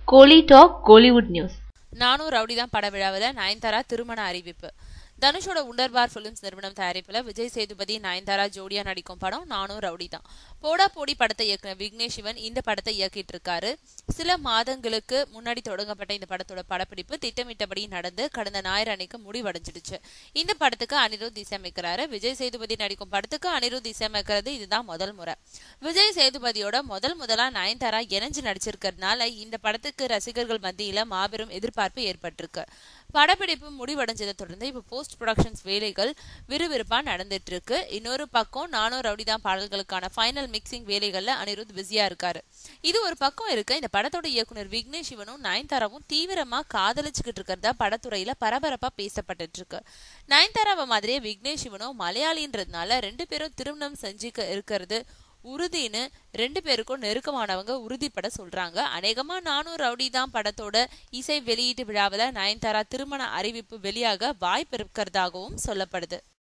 கோலி talk Kollywood news Naanum Rowdy Dhaan பட விழாவில் நயன்தாரா திருமண அறிவிப்பு தனுஷோட உண்டர்பார் பிலிம்ஸ் நிறுவனம் தயாரிப்புல விஜய் சேதுபதி நயன்தாரா ஜோடியா நடிக்கும் படம் நானும் ரவுடி தான் போடா போடி படத்தை இயக்குன விக்னேஷ் சிவன் இந்த படத்தை இயக்கிட்டு இருக்காரு சில மாதங்களுக்கு முன்னாடி தொடங்கப்பட்ட இந்த படத்தோட படப்பிடிப்பு திட்டமிட்டபடி நடந்து கடந்த ஞாயிறு அன்னைக்கு முடிவடைஞ்சிடுச்சு இந்த படத்துக்கு அனிருத் இசையமைக்கிறாரு விஜய் சேதுபதி நடிக்கும் படத்துக்கு அனிருத் இசையமைக்கிறது இதுதான் முதல் முறை விஜய் சேதுபதியோட முதல் முதலா நயன்தாரா இணைஞ்சு நடிச்சிருக்கிறதுனால இந்த படத்துக்கு ரசிகர்கள் மத்தியில மாபெரும் எதிர்பார்ப்பு ஏற்பட்டிருக்கு படப்பிடிப்பு முடிவடைஞ்சதை தொடர்ந்து இப்ப போஸ்ட் ப்ரொடக்ஷன்ஸ் வேலைகள் விறுவிறுப்பா நடந்துட்டு இருக்கு இன்னொரு பக்கம் நானும் ரவுடிதான் பாடல்களுக்கான ஃபைனல் மிக்சிங் வேலைகள்ல அனிருத் பிஸியா இருக்காரு இது ஒரு பக்கம் இருக்கு இந்த படத்தோட இயக்குனர் விக்னேஷ் சிவனும் நயன்தாராவும் தீவிரமா காதலிச்சுக்கிட்டு இருக்கிறதா படத்துறையில பரபரப்பா பேசப்பட்டுட்டு இருக்கு நயன்தாராவை மாதிரியே விக்னேஷ் சிவனும் மலையாளின்றதுனால ரெண்டு பேரும் திருமணம் செஞ்சுக்க இருக்கிறது உறுதின்னு ரெண்டு பேருக்கும் நெருக்கமானவங்க உறுதிப்பட சொல்றாங்க அநேகமா நானும் ரவுடி தான் படத்தோட இசை வெளியீட்டு விழாவில் நயன்தாரா திருமண அறிவிப்பு வெளியாக வாய்ப்பு இருக்கிறதாகவும் சொல்லப்படுது